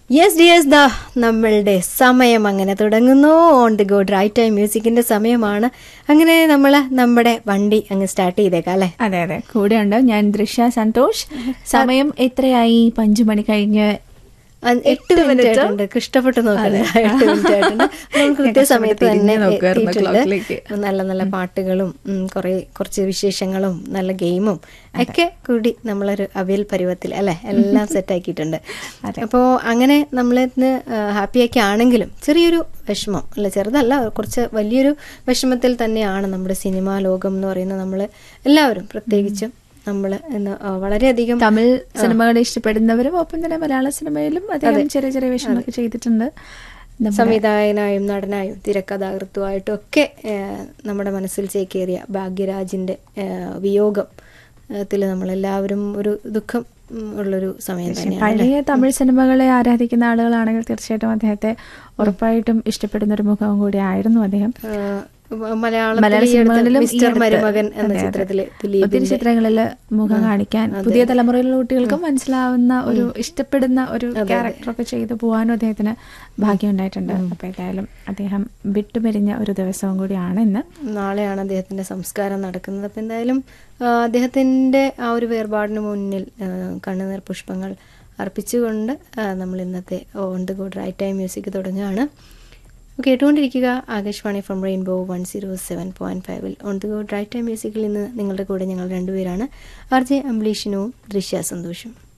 Yes dears ദാ നമ്മളുടെ സമയം അങ്ങനെ തുടങ്ങുന്നു on the go right time മ്യൂസിക്കിന്റെ സമയമാണ് അങ്ങനെ നമ്മൾ നമ്മുടെ വണ്ടി അങ്ങ് സ്റ്റാർട്ട് ചെയ്തേക്കാം അല്ലേ അതെ അതെ കൂടെയുണ്ട് ഞാൻ ദൃശ്യ സന്തോഷ് സമയം എത്രയായി പഞ്ചു മണി കഴിഞ്ഞ് അ- എട്ട് മിനിറ്റ് ആയിട്ടുണ്ട് ഇഷ്ടപ്പെട്ട് നോക്കണേ എട്ട് മിനിറ്റ് ആയിട്ടുണ്ട് നമ്മൾ കൃത്യസമയത്ത് തന്നെ തിരിഞ്ഞ് നോക്കുവായിരുന്നു എത്തിയിട്ടുണ്ട് ക്ലോക്കിലേക്ക്. നല്ല നല്ല പാട്ടുകളും ഉം, കുറെ കുറച്ച് വിശേഷങ്ങളും നല്ല ഗെയിമും ഒക്കെ കൂടി നമ്മളൊരു അവിയൽ പരുവത്തിൽ അല്ലെ എല്ലാം സെറ്റ് ആക്കിയിട്ടുണ്ട് അപ്പോൾ അങ്ങനെ നമ്മളിന്ന് ഹാപ്പിയൊക്കെ ആണെങ്കിലും ചെറിയൊരു വിഷമം അല്ല ചെറുതല്ല കുറച്ച് വലിയൊരു വിഷമത്തിൽ തന്നെയാണ് നമ്മുടെ സിനിമാ ലോകം എന്ന് പറയുന്നത് നമ്മൾ എല്ലാവരും പ്രത്യേകിച്ചും നമ്മൾ ഇന്ന് ആ, വളരെയധികം തമിഴ് സിനിമകൾ ഇഷ്ടപ്പെടുന്നവരും ഒപ്പം തന്നെ മലയാള സിനിമയിലും അദ്ദേഹം ചെറിയ ചെറിയ വിഷമമൊക്കെ ചെയ്തിട്ടുണ്ട് നമ്മ- സംവിധായകനായും നടനായും തിരക്കഥാകൃത്തുമായിട്ടും ഒക്കെ ഏഹ്, നമ്മുടെ മനസ്സിൽ ചേക്കേറിയ ഭാഗ്യരാജിന്റെ ഏഹ്, വിയോഗത്തിൽ നമ്മളെല്ലാവരും ഒരു ദുഃഖം ഉം, ഉള്ളൊരു സമയം തന്നെയാണ് പഴയ തമിഴ് സിനിമകളെ ആരാധിക്കുന്ന ആളുകളാണെങ്കിൽ തീർച്ചയായിട്ടും അദ്ദേഹത്തെ ഉറപ്പായിട്ടും ഇഷ്ടപ്പെടുന്ന ഒരു മുഖവും കൂടി ആയിരുന്നു അദ്ദേഹം ഏഹ്, മലയാള മലയാളത്തിൽ ഈ അടുത്ത് സിനിമകളിലും ഈ മിസ്റ്റർ അടുത്ത് മരുമകൻ എന്ന അതെ, അതെ. ചിത്രത്തില് ഒത്തിരി ദിലീപിന്റെ ചിത്രങ്ങളിൽ മുഖം കാണിക്കാൻ പുതിയ തലമുറയിലുള്ള കുട്ടികൾക്കും മനസ്സിലാവുന്ന ഒരു ഇഷ്ടപ്പെടുന്ന ഒരു ക്യാരക്ടറൊക്കെ ചെയ്തു പോകാനും അദ്ദേഹത്തിന് ഭാഗ്യം ഉണ്ടായിട്ടുണ്ട് അപ്പൊ ഏതായാലും അദ്ദേഹം വിട്ടുപിരിഞ്ഞ ഒരു ദിവസവും കൂടിയാണ് ഇന്ന് നാളെയാണ് അദ്ദേഹത്തിന്റെ സംസ്കാരം നടക്കുന്നത് അപ്പം എന്തായാലും ആ, അദ്ദേഹത്തിന്റെ ആ ഒരു വേർപാടിന് മുന്നിൽ ആ, കണ്ണുനീർ പുഷ്പങ്ങൾ അർപ്പിച്ചുകൊണ്ട് ആ, നമ്മൾ ഇന്നത്തെ on the good right time music തുടങ്ങുകയാണ് കേട്ടുകൊണ്ടിരിക്കുക Akashvani from rainbow one zero seven point ഫൈവിൽ on the good right time മ്യൂസിക്കിൽ ഇന്ന് നിങ്ങളുടെ കൂടെ ഞങ്ങൾ രണ്ടുപേരാണ് ആർ ജെ അംബ്ലീഷിനവും ദൃശ്യ സന്തോഷും